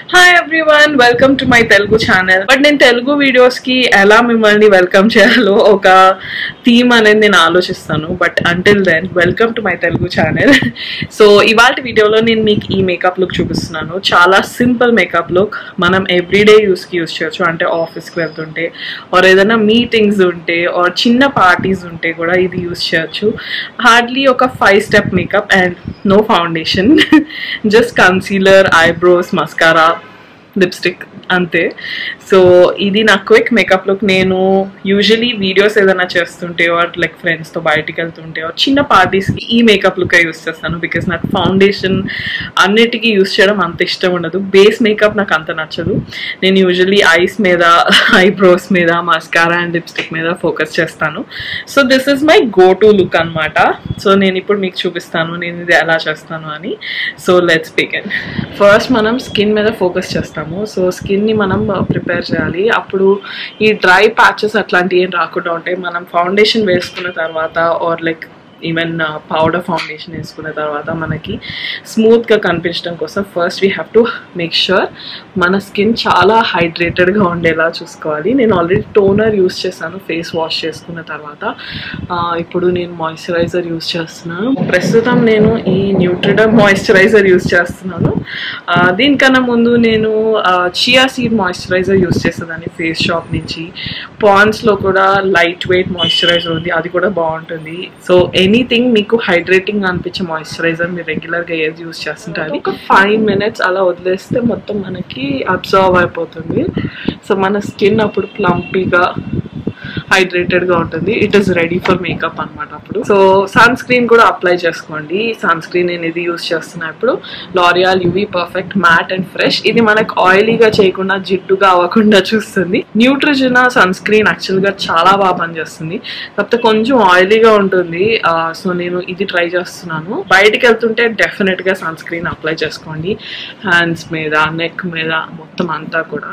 hi everyone welcome to my Telugu channel but నేను Telugu videos కి ఎలా మిమ్మల్ని వెల్కమ్ చేయాలో ఒక థీమ్ అనేది నేను ఆలోచిస్తాను but until then welcome to my Telugu channel so ఇవాళ వీడియోలో నేను మీకు ఈ మేకప్ లుక్ చూపిస్తున్నాను చాలా సింపుల్ మేకప్ లుక్ మనం ఎవ్రీడే యూస్కి యూస్ చేయొచ్చు అంటే ఆఫీస్కి వెళ్తుంటే ఆర్ ఏదైనా మీటింగ్స్ ఉంటే ఆర్ చిన్న పార్టీస్ ఉంటే కూడా ఇది యూస్ చేయొచ్చు హార్డ్లీ ఒక five step makeup and no foundation just concealer eyebrows mascara lipstick అంతే సో ఇది నా క్విక్ మేకప్ లుక్ నేను యూజువలీ వీడియోస్ ఏదైనా చేస్తుంటే ఆర్ లైక్ ఫ్రెండ్స్తో బయటికి వెళ్తుంటే ఆర్ చిన్న పార్టీస్కి ఈ మేకప్ లుక్ యూస్ చేస్తాను బికాస్ నాకు ఫౌండేషన్ అన్నిటికీ యూస్ చేయడం అంత ఇష్టం ఉండదు బేస్ మేకప్ నాకు అంత నచ్చదు నేను యూజువలీ ఐస్ మీద ఐబ్రోస్ మీద మస్కారా అండ్ లిప్స్టిక్ మీద ఫోకస్ చేస్తాను so this is my go to look అనమాట సో నేను ఇప్పుడు మీకు చూపిస్తాను నేను ఇది ఎలా చేస్తాను అని సో లెట్స్ బిగిన్ ఫస్ట్ మనం స్కిన్ మీద ఫోకస్ చేస్తాము సో స్కిన్ని మనం ప్రిపేర్ చేయాలి అప్పుడు ఈ డ్రై ప్యాచెస్ అట్లాంటివి ఏం రాకుండా ఉంటాయి మనం ఫౌండేషన్ వేసుకున్న తర్వాత or like even powder foundation వేసుకున్న తర్వాత మనకి స్మూత్గా కనిపించడం కోసం first we have to make sure మన స్కిన్ చాలా హైడ్రేటెడ్గా ఉండేలా చూసుకోవాలి నేను ఆల్రెడీ టోనర్ యూస్ చేశాను ఫేస్ వాష్ చేసుకున్న తర్వాత ఆ, ఇప్పుడు నేను మాయిశ్చరైజర్ యూస్ చేస్తున్నాను ప్రస్తుతం నేను ఈ న్యూట్రిడమ్ మాయిశ్చరైజర్ యూస్ చేస్తున్నాను ఆ, దీనికన్నా ముందు నేను చియా సీడ్ మాయిశ్చరైజర్ యూస్ చేసేదాన్ని ఫేస్ షాప్ నుంచి పాండ్స్లో కూడా లైట్ వెయిట్ మాయిశ్చరైజర్ ఉంది అది కూడా బాగుంటుంది సో ఎనీథింగ్ మీకు హైడ్రేటింగ్ అనిపించే మాయిశ్చరైజర్ మీరు రెగ్యులర్గా ఏది యూస్ చేస్తుంటారు ఒక ఫైవ్ మినిట్స్ అలా వదిలేస్తే మొత్తం మనకి అబ్జర్వ్ అయిపోతుంది సో మన స్కిన్ అప్పుడు ప్లంపీగా హైడ్రేటెడ్గా ఉంటుంది it is ready for makeup అనమాట అప్పుడు సో సన్ స్క్రీన్ కూడా అప్లై చేసుకోండి సన్ స్క్రీన్ నేను ఇది యూస్ చేస్తున్నా ఇప్పుడు L'Oreal UV perfect matte and fresh ఇది మనకు ఆయిలీగా చేయకుండా జిడ్డుగా అవ్వకుండా చూస్తుంది న్యూట్రిజనా సన్ స్క్రీన్ యాక్చువల్గా చాలా బాగా పనిచేస్తుంది కాకపోతే కొంచెం ఆయిలీగా ఉంటుంది సో నేను ఇది ట్రై చేస్తున్నాను బయటికి వెళ్తుంటే డెఫినెట్గా సన్ స్క్రీన్ అప్లై చేసుకోండి హ్యాండ్స్ మీద నెక్ మీద మొత్తం అంతా కూడా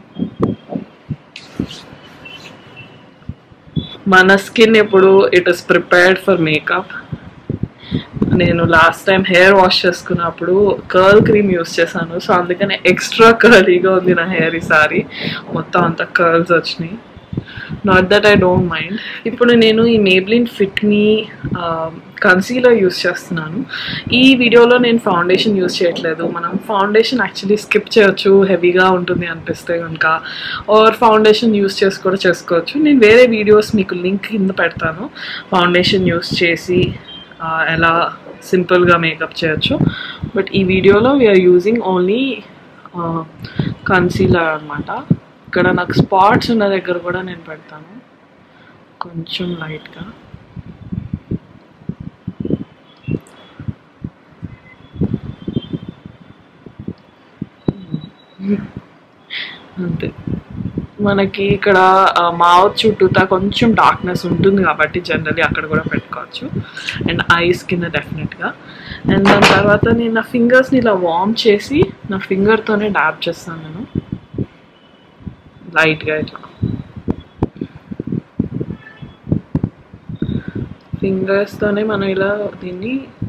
మన స్కిన్ ఎప్పుడు it is prepared for makeup నేను లాస్ట్ టైం హెయిర్ వాష్ చేసుకున్నప్పుడు కర్ల్ క్రీమ్ యూస్ చేశాను సో అందుకనే ఎక్స్ట్రా కర్లీగా ఉంది నా హెయిర్ ఈసారి మొత్తం అంతా కర్ల్స్ వచ్చినాయి not that I don't mind ఇప్పుడు నేను ఈ మేబ్లిన్ ఫిట్ని కన్సీలర్ యూస్ చేస్తున్నాను ఈ వీడియోలో నేను ఫౌండేషన్ యూస్ చేయట్లేదు మనం ఫౌండేషన్ యాక్చువల్లీ స్కిప్ చేయొచ్చు హెవీగా ఉంటుంది అనిపిస్తే కనుక ఆర్ ఫౌండేషన్ యూస్ చేసి కూడా చేసుకోవచ్చు నేను వేరే వీడియోస్ మీకు లింక్ కింద పెడతాను ఫౌండేషన్ యూస్ చేసి ఆ, ఎలా సింపుల్గా మేకప్ చేయొచ్చు బట్ ఈ వీడియోలో వీఆర్ యూజింగ్ ఓన్లీ కన్సీలర్ అనమాట ఇక్కడ నాకు స్పాట్స్ ఉన్న దగ్గర కూడా నేను పెడతాను కొంచెం లైట్గా అంతే మనకి ఇక్కడ మౌత్ చుట్టూతా కొంచెం డార్క్నెస్ ఉంటుంది కాబట్టి జనరలీ అక్కడ కూడా పెట్టుకోవచ్చు అండ్ ఐస్ కింద డెఫినెట్గా అండ్ దాని తర్వాత నేను నా ఫింగర్స్ని ఇలా వార్మ్ చేసి నా ఫింగర్తోనే డాబ్ చేస్తాను నేను లైట్గా ఇట్లా ఫింగర్స్తోనే మనం ఇలా దీన్ని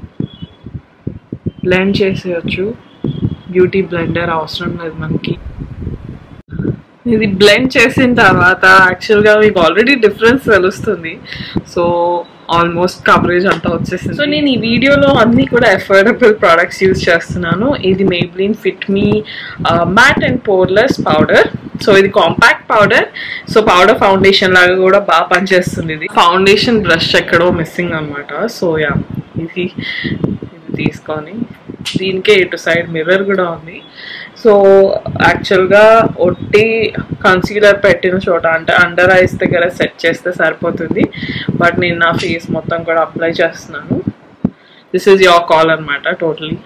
బ్లెండ్ చేసేయచ్చు బ్యూటీ బ్లెండర్ అవసరం లేదు మనకి ఇది బ్లెండ్ చేసిన తర్వాత యాక్చువల్గా మీకు ఆల్రెడీ డిఫరెన్స్ తెలుస్తుంది సో ఆల్మోస్ట్ కవరేజ్ అంతా వచ్చేసింది సో నేను ఈ వీడియోలో అన్ని కూడా అఫోర్డబుల్ ప్రోడక్ట్స్ యూజ్ చేస్తున్నాను ఇది Maybelline fit me matte and poreless powder so ఇది compact powder so powder foundation లాగా కూడా బాగా పనిచేస్తుంది ఇది ఫౌండేషన్ బ్రష్ ఎక్కడో మిస్సింగ్ అనమాట సో యా ఇది ఇది తీసుకొని దీనికే ఇటు సైడ్ మిర్రర్ కూడా ఉంది సో యాక్చువల్గా ఒట్టి కన్సీలర్ పెట్టిన చోట అంటే అండర్ ఐస్ దగ్గర సెట్ చేస్తే సరిపోతుంది బట్ నేను నా ఫేస్ మొత్తం కూడా అప్లై చేస్తున్నాను దిస్ ఈజ్ యువర్ కాల్ అనమాట టోటలీ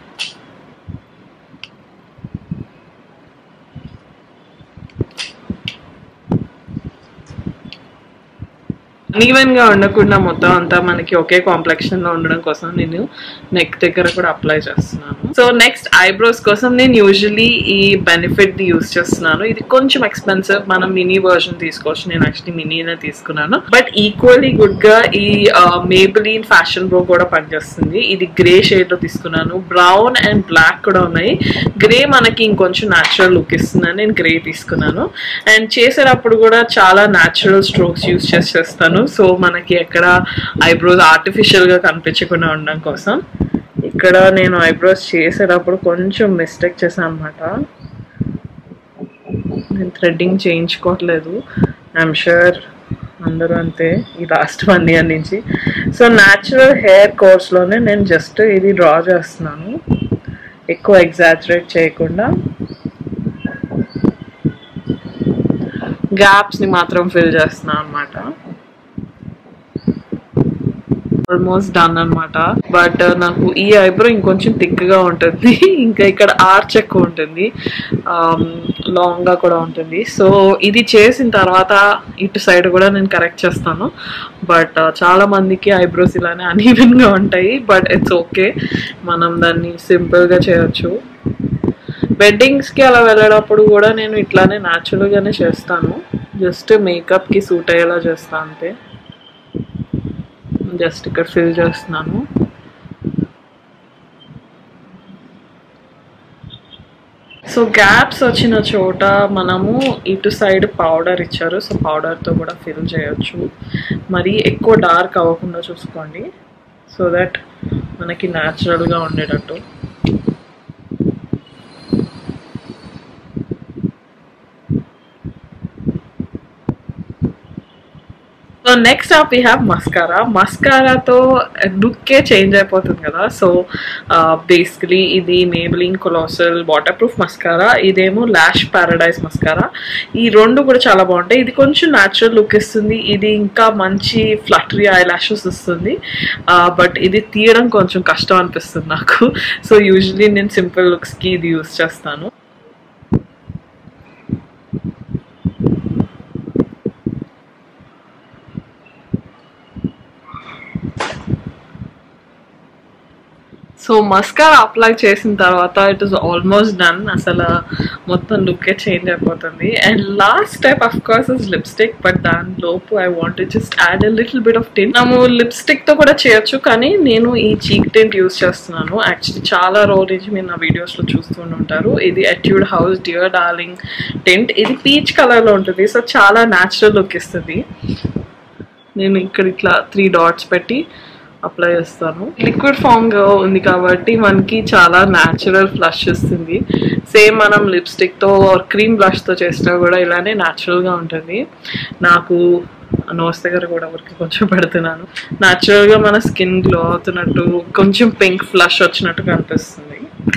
ఈవెన్ గా ఉండకుండా మొత్తం అంతా మనకి ఒకే కాంప్లెక్షన్ లో ఉండడం కోసం నేను నెక్ దగ్గర కూడా అప్లై చేస్తున్నాను సో నెక్స్ట్ ఐబ్రోస్ కోసం నేను యూజువలీ ఈ బెనిఫిట్ ది యూస్ చేస్తున్నాను ఇది కొంచెం ఎక్స్పెన్సివ్ మనం మినీ వర్షన్ తీసుకోవచ్చు నేను యాక్చువల్లీ మినీనే తీసుకున్నాను బట్ ఈక్వల్లీ గుడ్ గా ఈ మేబిలీన్ ఫ్యాషన్ ప్రో కూడా పనిచేస్తుంది ఇది గ్రే షేడ్ లో తీసుకున్నాను బ్రౌన్ అండ్ బ్లాక్ కూడా ఉన్నాయి గ్రే మనకి ఇంకొంచెం న్యాచురల్ లుక్ ఇస్తుందని నేను గ్రే తీసుకున్నాను అండ్ చేసేటప్పుడు కూడా చాలా న్యాచురల్ స్ట్రోక్స్ యూస్ చేసి చేస్తాను సో మనకి ఎక్కడ ఐబ్రోస్ ఆర్టిఫిషియల్ గా కనిపించకుండా ఉండడం కోసం ఇక్కడ నేను ఐబ్రోస్ చేసేటప్పుడు కొంచెం మిస్టేక్ చేశాను అనమాట నేను థ్రెడ్డింగ్ చేయించుకోవట్లేదు ఐఎమ్ షూర్ అందరూ అంతే ఈ లాస్ట్ వన్ ఇయర్ నుంచి సో న్యాచురల్ హెయిర్ కోర్స్లోనే నేను జస్ట్ ఇది డ్రా చేస్తున్నాను ఎక్కువ ఎగ్జాజరేట్ చేయకుండా గ్యాప్స్ని మాత్రం ఫిల్ చేస్తున్నాను అనమాట ఆల్మోస్ట్ డన్ అనమాట బట్ నాకు ఈ ఐబ్రో ఇంకొంచెం థిక్ గా ఉంటుంది ఇంకా ఇక్కడ ఆర్చ్ ఎక్కువ ఉంటుంది లాంగ్ గా కూడా ఉంటుంది సో ఇది చేసిన తర్వాత ఇటు సైడ్ కూడా నేను కరెక్ట్ చేస్తాను బట్ చాలా మందికి ఐబ్రోస్ ఇలానే అన్ఈవెన్ గా ఉంటాయి బట్ ఇట్స్ ఓకే మనం దాన్ని సింపుల్ గా చేయొచ్చు వెడ్డింగ్స్ కి అలా వెళ్ళేటప్పుడు కూడా నేను ఇట్లానే న్యాచురల్ గానే చేస్తాను జస్ట్ మేకప్ కి సూట్ అయ్యేలా చేస్తాను అంతే జస్ట్ ఇక్కడ ఫిల్ చేస్తున్నాను సో గ్యాప్స్ వచ్చిన చోట మనము ఇటు సైడ్ పౌడర్ ఇచ్చారు సో పౌడర్తో కూడా ఫిల్ చేయొచ్చు మరి ఎక్కువ డార్క్ అవ్వకుండా చూసుకోండి సో దట్ మనకి న్యాచురల్గా ఉండేటట్టు so next up we have mascara మస్కారాతో లుక్కే చేంజ్ అయిపోతుంది కదా సో బేసికలీ ఇది Maybelline colossal waterproof mascara ఇదేమో లాష్ పారడైజ్ మస్కారా ఈ రెండు కూడా చాలా బాగుంటాయి ఇది కొంచెం న్యాచురల్ లుక్ ఇస్తుంది ఇది ఇంకా మంచి ఫ్లటరీ ఐ లాషెస్ ఇస్తుంది బట్ ఇది తీయడం కొంచెం కష్టం అనిపిస్తుంది నాకు సో యూజువలీ నేను సింపుల్ లుక్స్కి ఇది యూస్ చేస్తాను సో మస్కారా అప్లై చేసిన తర్వాత ఇట్ ఇస్ ఆల్మోస్ట్ డన్ అసలు మొత్తం లుక్కే చేంజ్ అయిపోతుంది and last step of course is lipstick but దాని లోపు I want just add a little bit of tint మనము లిప్స్టిక్ తో కూడా చేయొచ్చు కానీ నేను ఈ చీక్ టింట్ యూస్ చేస్తున్నాను యాక్చువల్లీ చాలా రోజు నుంచి మీరు నా వీడియోస్ లో చూస్తూనే ఉంటారు ఇది Etude House dear darling tint ఇది పీచ్ కలర్ లో ఉంటుంది సో చాలా న్యాచురల్ లుక్ ఇస్తుంది నేను ఇక్కడ ఇట్లా త్రీ డాట్స్ పెట్టి అప్లై చేస్తాను లిక్విడ్ ఫామ్ గా ఉంది కాబట్టి మనకి చాలా న్యాచురల్ ఫ్లష్ ఇస్తుంది సేమ్ మనం లిప్స్టిక్ తో క్రీమ్ బ్లష్ తో చేసినా కూడా ఇలానే న్యాచురల్ గా ఉంటుంది నాకు నోస్ దగ్గర కూడా ఊరికి కొంచెం పెడుతున్నాను న్యాచురల్ గా మన స్కిన్ గ్లో అవుతున్నట్టు కొంచెం పింక్ ఫ్లష్ వచ్చినట్టు కనిపిస్తుంది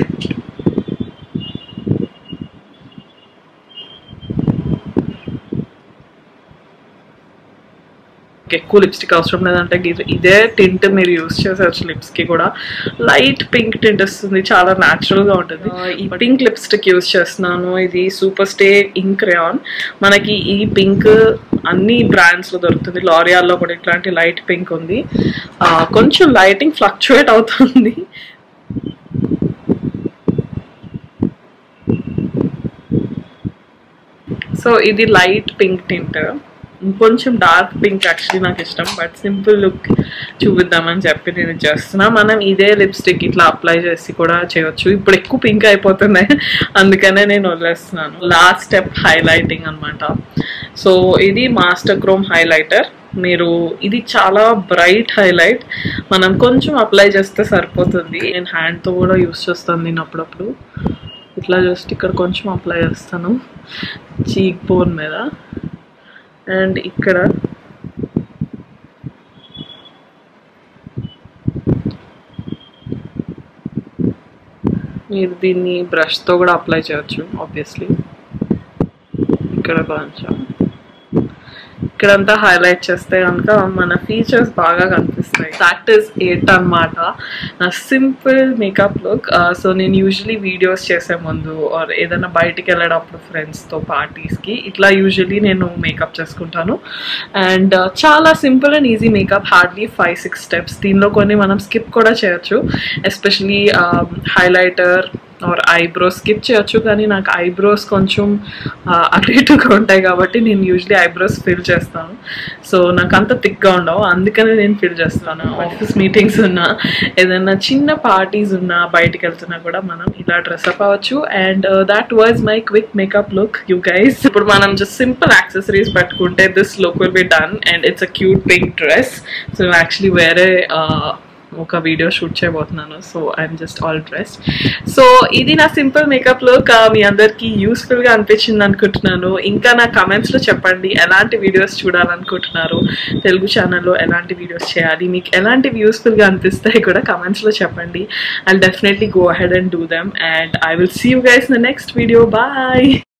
ఎక్కువ లిప్స్టిక్ అవసరం లేదంటే గి- ఇదే టింట్ మీరు యూస్ చేసేవచ్చు లిప్స్ కి కూడా లైట్ పింక్ టింట్ వస్తుంది చాలా న్యాచురల్ గా ఉంటుంది ఈ పింక్ లిప్స్టిక్ యూస్ చేస్తున్నాను ఇది సూపర్ స్టే ఇంక్ రేయాన్ మనకి ఈ పింక్ అన్ని బ్రాండ్స్ లో దొరుకుతుంది L'Oreal లో కూడా ఇట్లాంటి లైట్ పింక్ ఉంది ఆ, కొంచెం లైటింగ్ ఫ్లక్చువేట్ అవుతుంది సో ఇది లైట్ పింక్ టింట్ ఇంకొంచెం డార్క్ పింక్ యాక్చువల్లీ నాకు ఇష్టం బట్ సింపుల్ లుక్ చూపిద్దామని చెప్పి నేను చేస్తున్నా మనం ఇదే లిప్స్టిక్ ఇట్లా అప్లై చేసి కూడా చేయొచ్చు ఇప్పుడు ఎక్కువ పింక్ అయిపోతున్నాయి అందుకనే నేను వదిలేస్తున్నాను లాస్ట్ స్టెప్ హైలైటింగ్ అన్నమాట సో ఇది మాస్టర్ క్రోమ్ హైలైటర్ మీరు ఇది చాలా బ్రైట్ హైలైట్ మనం కొంచెం అప్లై చేస్తే సరిపోతుంది నేను హ్యాండ్తో కూడా యూస్ చేస్తాను నేను అప్పుడప్పుడు ఇట్లా జస్ట్ ఇక్కడ కొంచెం అప్లై చేస్తాను చీక్ బోన్ మీద అండ్ ఇక్కడ మీరు దీన్ని బ్రష్తో కూడా అప్లై చేయొచ్చు ఆబ్వియస్లీ ఇక్కడ కొంచెం ఇక్కడంతా హైలైట్ చేస్తే కనుక మన ఫీచర్స్ బాగా కనిపిస్తాయి దాట్ ఈస్ ఎయిట్ అనమాట నా సింపుల్ మేకప్ లుక్ సో నేను యూజువలీ వీడియోస్ చేసే ముందు ఆర్ ఏదైనా బయటికి వెళ్ళేటప్పుడు ఫ్రెండ్స్తో పార్టీస్కి ఇట్లా యూజువలీ నేను మేకప్ చేసుకుంటాను అండ్ చాలా simple and easy makeup hardly five six steps దీనిలో కొన్ని మనం స్కిప్ కూడా చేయొచ్చు especially highlighter or eyebrows skip చేయొచ్చు కానీ నాకు ఐబ్రోస్ కొంచెం ఆ, అటు ఇటుగా ఉంటాయి కాబట్టి నేను యూజువలీ ఐబ్రోస్ ఫిల్ చేస్తాను సో నాకు అంత థిక్గా ఉండవు అందుకనే నేను ఫిల్ చేస్తాను ఆఫీస్ మీటింగ్స్ ఉన్నా ఏదైనా చిన్న పార్టీస్ ఉన్నా బయటికి వెళ్తున్నా కూడా మనం ఇలా డ్రెస్ అప్ అవ్వచ్చు and that was my quick makeup look you guys ఇప్పుడు మనం జస్ట్ సింపుల్ యాక్సెసరీస్ పెట్టుకుంటే this look will be done and it's a cute pink dress so actually వేరే ఒక వీడియో షూట్ చేయబోతున్నాను so I'm just all dressed so ఇది నా simple makeup look మీ అందరికీ యూస్ఫుల్గా అనిపించింది అనుకుంటున్నాను ఇంకా నా కమెంట్స్లో చెప్పండి ఎలాంటి వీడియోస్ చూడాలనుకుంటున్నారు తెలుగు ఛానల్లో ఎలాంటి వీడియోస్ చేయాలి మీకు ఎలాంటివి యూస్ఫుల్గా అనిపిస్తాయి కూడా కమెంట్స్లో చెప్పండి I definitely go ahead and do them and I will see you guys the next video bye